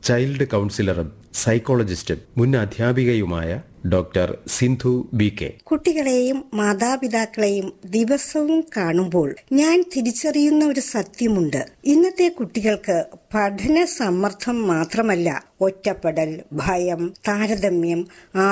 child കൗൺസിലറും സൈക്കോളജിസ്റ്റും മുൻ അധ്യാപികയുമായ ഡോക്ടർ സിന്ധു ബി കെ കുട്ടികളെയും മാതാപിതാക്കളെയും ദിവസവും കാണുമ്പോൾ ഞാൻ തിരിച്ചറിയുന്ന ഒരു സത്യമുണ്ട് ഇന്നത്തെ കുട്ടികൾക്ക് പഠന സമ്മർദ്ദം മാത്രമല്ല ഒറ്റപ്പെടൽ ഭയം താരതമ്യം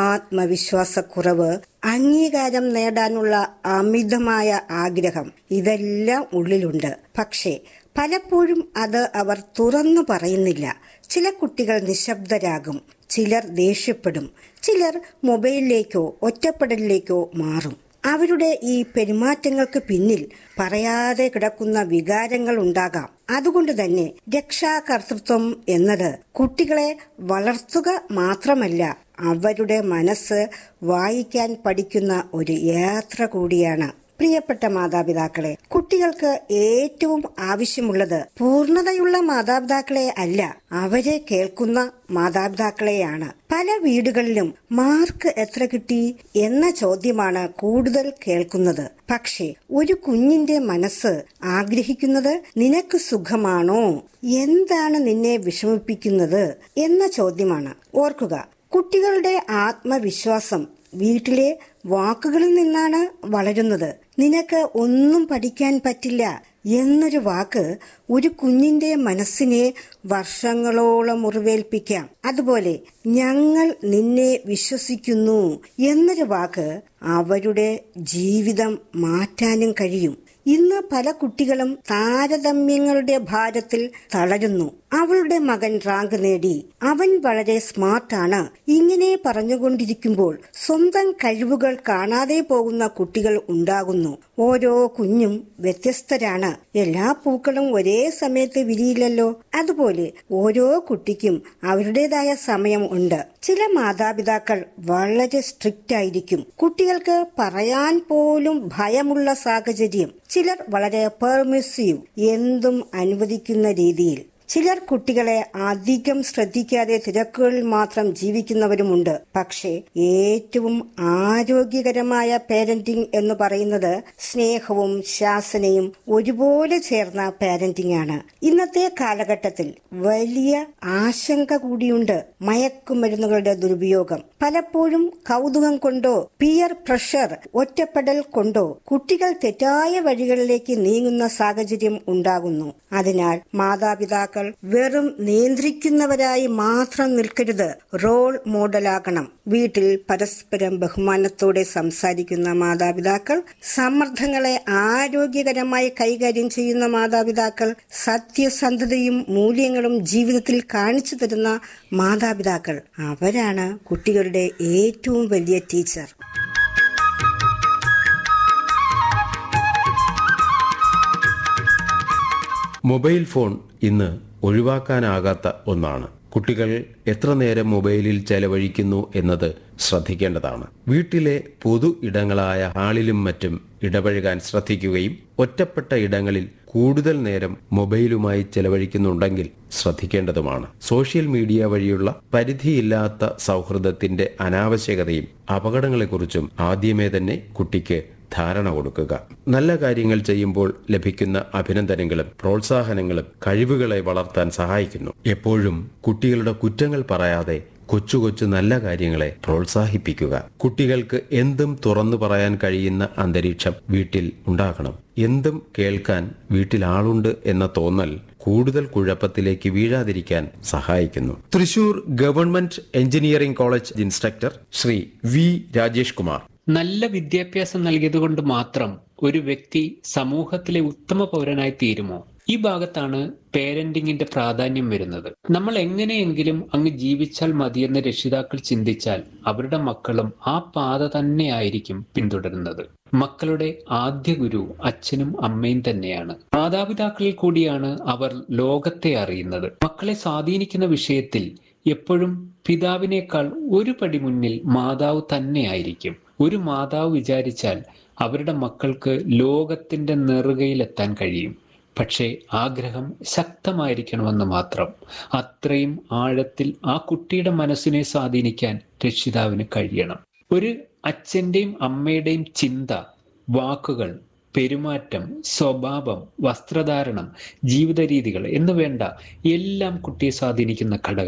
ആത്മവിശ്വാസക്കുറവ് അംഗീകാരം നേടാനുള്ള അമിതമായ ആഗ്രഹം ഇതെല്ലാം ഉള്ളിലുണ്ട് പക്ഷേ പലപ്പോഴും അത് അവർ തുറന്നു പറയുന്നില്ല ചില കുട്ടികൾ നിശബ്ദരാകും ചിലർ ദേഷ്യപ്പെടും ചിലർ മൊബൈലിലേക്കോ ഒറ്റപ്പെടലിലേക്കോ മാറും അവരുടെ ഈ പെരുമാറ്റങ്ങൾക്ക് പിന്നിൽ പറയാതെ കിടക്കുന്ന വികാരങ്ങൾ ഉണ്ടാകാം അതുകൊണ്ട് തന്നെ രക്ഷാകർതൃത്വം എന്നത് കുട്ടികളെ വളർത്തുക മാത്രമല്ല അവരുടെ മനസ്സ് വായിക്കാൻ പഠിക്കുന്ന ഒരു യാത്ര കൂടിയാണ് പ്രിയപ്പെട്ട മാതാപിതാക്കളെ കുട്ടികൾക്ക് ഏറ്റവും ആവശ്യമുള്ളത് പൂർണ്ണതയുള്ള മാതാപിതാക്കളെ അല്ല അവരെ കേൾക്കുന്ന മാതാപിതാക്കളെയാണ് പല വീടുകളിലും മാർക്ക് എത്ര കിട്ടി എന്ന ചോദ്യമാണ് കൂടുതൽ കേൾക്കുന്നത് പക്ഷേ ഒരു കുഞ്ഞിന്റെ മനസ്സ് ആഗ്രഹിക്കുന്നത് നിനക്ക് സുഖമാണോ എന്താണ് നിന്നെ വിഷമിപ്പിക്കുന്നത് എന്ന ചോദ്യമാണ് ഓർക്കുക കുട്ടികളുടെ ആത്മവിശ്വാസം വീട്ടിലെ വാക്കുകളിൽ നിന്നാണ് വളരുന്നത് നിനക്ക് ഒന്നും പഠിക്കാൻ പറ്റില്ല എന്നൊരു വാക്ക് ഒരു കുഞ്ഞിന്റെ മനസ്സിനെ വർഷങ്ങളോളം മുറിവേൽപ്പിക്കാം അതുപോലെ ഞങ്ങൾ നിന്നെ വിശ്വസിക്കുന്നു എന്നൊരു വാക്ക് അവരുടെ ജീവിതം മാറ്റാനും കഴിയും ഇന്ന് പല കുട്ടികളും താരതമ്യങ്ങളുടെ ഭാരത്തിൽ തളരുന്നു അവളുടെ മകൻ റാങ്ക് നേടി അവൻ വളരെ സ്മാർട്ടാണ് ഇങ്ങനെ പറഞ്ഞുകൊണ്ടിരിക്കുമ്പോൾ സ്വന്തം കഴിവുകൾ കാണാതെ പോകുന്ന കുട്ടികൾ ഉണ്ടാകുന്നു ഓരോ കുഞ്ഞും വ്യത്യസ്തരാണ് എല്ലാ പൂക്കളും ഒരേ സമയത്ത് വിരിയില്ലല്ലോ അതുപോലെ ഓരോ കുട്ടിക്കും അവരുടേതായ സമയം ഉണ്ട് ചില മാതാപിതാക്കൾ വളരെ സ്ട്രിക്റ്റ് ആയിരിക്കും കുട്ടികൾക്ക് പറയാൻ പോലും ഭയമുള്ള സാഹചര്യം ചിലർ വളരെ പെർമിസീവ് എന്തും അനുവദിക്കുന്ന രീതിയിൽ ചിലർ കുട്ടികളെ അധികം ശ്രദ്ധിക്കാതെ തിരക്കുകളിൽ മാത്രം ജീവിക്കുന്നവരുമുണ്ട് പക്ഷേ ഏറ്റവും ആരോഗ്യകരമായ പേരന്റിംഗ് എന്ന് പറയുന്നത് സ്നേഹവും ശാസനയും ഒരുപോലെ ചേർന്ന പാരന്റിംഗ് ആണ് ഇന്നത്തെ കാലഘട്ടത്തിൽ വലിയ ആശങ്ക കൂടിയുണ്ട് മയക്കുമരുന്നുകളുടെ ദുരുപയോഗം പലപ്പോഴും കൗതുകം കൊണ്ടോ പിയർ പ്രഷർ ഒറ്റപ്പെടൽ കൊണ്ടോ കുട്ടികൾ തെറ്റായ വഴികളിലേക്ക് നീങ്ങുന്ന സാഹചര്യം ഉണ്ടാകുന്നു അതിനാൽ മാതാപിതാക്കൾ വെറും നിയന്ത്രിക്കുന്നവരായി മാത്രം നിൽക്കരുത് റോൾ മോഡലാകണം വീട്ടിൽ പരസ്പരം ബഹുമാനത്തോടെ സംസാരിക്കുന്ന മാതാപിതാക്കൾ സമ്മർദ്ദങ്ങളെ ആരോഗ്യകരമായി കൈകാര്യം ചെയ്യുന്ന മാതാപിതാക്കൾ സത്യസന്ധതയും മൂല്യങ്ങളും ജീവിതത്തിൽ കാണിച്ചു തരുന്ന മാതാപിതാക്കൾ അവരാണ് കുട്ടികളുടെ ഏറ്റവും വലിയ ടീച്ചർ മൊബൈൽ ഫോൺ ഇന്ന് ഒഴിവാക്കാനാകാത്ത ഒന്നാണ് കുട്ടികൾ എത്ര നേരം മൊബൈലിൽ ചെലവഴിക്കുന്നു എന്നത് ശ്രദ്ധിക്കേണ്ടതാണ് വീട്ടിലെ പൊതു ഇടങ്ങളായ ഹാളിലും മറ്റും ഇടപഴകാൻ ശ്രദ്ധിക്കുകയും ഒറ്റപ്പെട്ട ഇടങ്ങളിൽ കൂടുതൽ നേരം മൊബൈലുമായി ചെലവഴിക്കുന്നുണ്ടെങ്കിൽ ശ്രദ്ധിക്കേണ്ടതുമാണ് സോഷ്യൽ മീഡിയ വഴിയുള്ള പരിധിയില്ലാത്ത സൗഹൃദത്തിന്റെ അനാവശ്യകതയും അപകടങ്ങളെക്കുറിച്ചും ആദ്യമേ തന്നെ കുട്ടിക്ക് ധാരണ കൊടുക്കുക നല്ല കാര്യങ്ങൾ ചെയ്യുമ്പോൾ ലഭിക്കുന്ന അഭിനന്ദനങ്ങളും പ്രോത്സാഹനങ്ങളും കഴിവുകളെ വളർത്താൻ സഹായിക്കുന്നു എപ്പോഴും കുട്ടികളുടെ കുറ്റങ്ങൾ പറയാതെ കൊച്ചു കൊച്ചു നല്ല കാര്യങ്ങളെ പ്രോത്സാഹിപ്പിക്കുക കുട്ടികൾക്ക് എന്തും തുറന്നു പറയാൻ കഴിയുന്ന അന്തരീക്ഷം വീട്ടിൽ ഉണ്ടാകണം എന്തും കേൾക്കാൻ വീട്ടിൽ ആളുണ്ട് എന്ന തോന്നൽ കൂടുതൽ കുഴപ്പത്തിലേക്ക് വീഴാതിരിക്കാൻ സഹായിക്കുന്നു Thrissur government engineering college instructor Shri V Rajesh Kumar നല്ല വിദ്യാഭ്യാസം നൽകിയതുകൊണ്ട് മാത്രം ഒരു വ്യക്തി സമൂഹത്തിലെ ഉത്തമ പൗരനായി തീരുമോ ഈ ഭാഗത്താണ് പേരന്റിങ്ങിന്റെ പ്രാധാന്യം വരുന്നത് നമ്മൾ എങ്ങനെയെങ്കിലും അങ്ങ് ജീവിച്ചാൽ മതിയെന്ന് രക്ഷിതാക്കൾ ചിന്തിച്ചാൽ അവരുടെ മക്കളും ആ പാത തന്നെയായിരിക്കും പിന്തുടരുന്നത് മക്കളുടെ ആദ്യ ഗുരു അച്ഛനും അമ്മയും തന്നെയാണ് മാതാപിതാക്കളിൽ കൂടിയാണ് അവർ ലോകത്തെ അറിയുന്നത് മക്കളെ സ്വാധീനിക്കുന്ന വിഷയത്തിൽ എപ്പോഴും പിതാവിനേക്കാൾ ഒരു പടി മുന്നിൽ മാതാവ് തന്നെയായിരിക്കും ഒരു മാതാവ് വിചാരിച്ചാൽ അവരുടെ മക്കൾക്ക് ലോകത്തിന്റെ നെറുകയിലെത്താൻ കഴിയും പക്ഷേ ആഗ്രഹം ശക്തമായിരിക്കണമെന്ന് മാത്രം അത്രയും ആഴത്തിൽ ആ കുട്ടിയുടെ മനസ്സിനെ സ്വാധീനിക്കാൻ രക്ഷിതാവിന് കഴിയണം ഒരു അച്ഛന്റെയും അമ്മയുടെയും ചിന്ത വാക്കുകൾ പെരുമാറ്റം സ്വഭാവം വസ്ത്രധാരണം ജീവിത രീതികൾ എന്ന് വേണ്ട എല്ലാം കുട്ടിയെ സ്വാധീനിക്കുന്ന ഘടകം